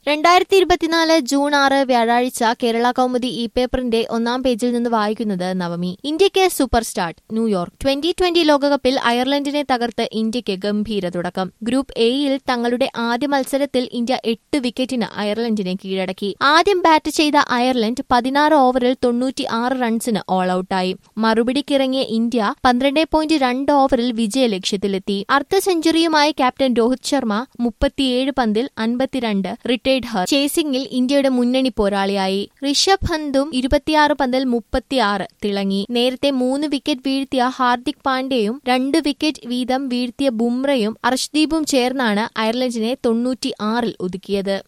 രണ്ടായിരത്തി ഇരുപത്തിനാല് ജൂൺ ആറ് വ്യാഴാഴ്ച കേരള കൗമുദി ഇ പേപ്പറിന്റെ ഒന്നാം പേജിൽ നിന്ന് വായിക്കുന്നത് നവമി ഇന്ത്യയ്ക്ക് super start New York twenty twenty ലോകകപ്പിൽ അയർലൻഡിനെ തകർത്ത് ഇന്ത്യയ്ക്ക് ഗംഭീര തുടക്കം ഗ്രൂപ്പ് എയിൽ തങ്ങളുടെ ആദ്യ മത്സരത്തിൽ ഇന്ത്യ എട്ട് വിക്കറ്റിന് അയർലൻഡിനെ കീഴടക്കി ആദ്യം ബാറ്റ് ചെയ്ത അയർലൻഡ് പതിനാറ് ഓവറിൽ തൊണ്ണൂറ്റി ആറ് റൺസിന് ഓൾ ഔട്ടായി മറുപടിക്കിറങ്ങിയ ഇന്ത്യ പന്ത്രണ്ട് പോയിന്റ് രണ്ട് ഓവറിൽ വിജയ ലക്ഷ്യത്തിലെത്തി അർദ്ധ സെഞ്ചുറിയുമായി ക്യാപ്റ്റൻ രോഹിത് ശർമ്മ മുപ്പത്തിയേഴ് പന്തിൽ അൻപത്തിരണ്ട് റിട്ടേർഡ് ഹർ ചേസിംഗിൽ ഇന്ത്യയുടെ മുന്നണി പോരാളിയായി ഋഷഭ് പന്തും ഇരുപത്തിയാറ് പന്തിൽ മുപ്പത്തിയാറ് തിളങ്ങി നേരത്തെ മൂന്ന് വിക്കറ്റ് വീഴ്ത്തിയ ഹാർദിക് പാണ്ഡ്യയും രണ്ട് വിക്കറ്റ് വീതം വീഴ്ത്തിയ ബുംറയും അർഷ്ദീപും ചേർന്നാണ് അയർലൻഡിനെ തൊണ്ണൂറ്റി ആറിൽ ഒതുക്കിയത്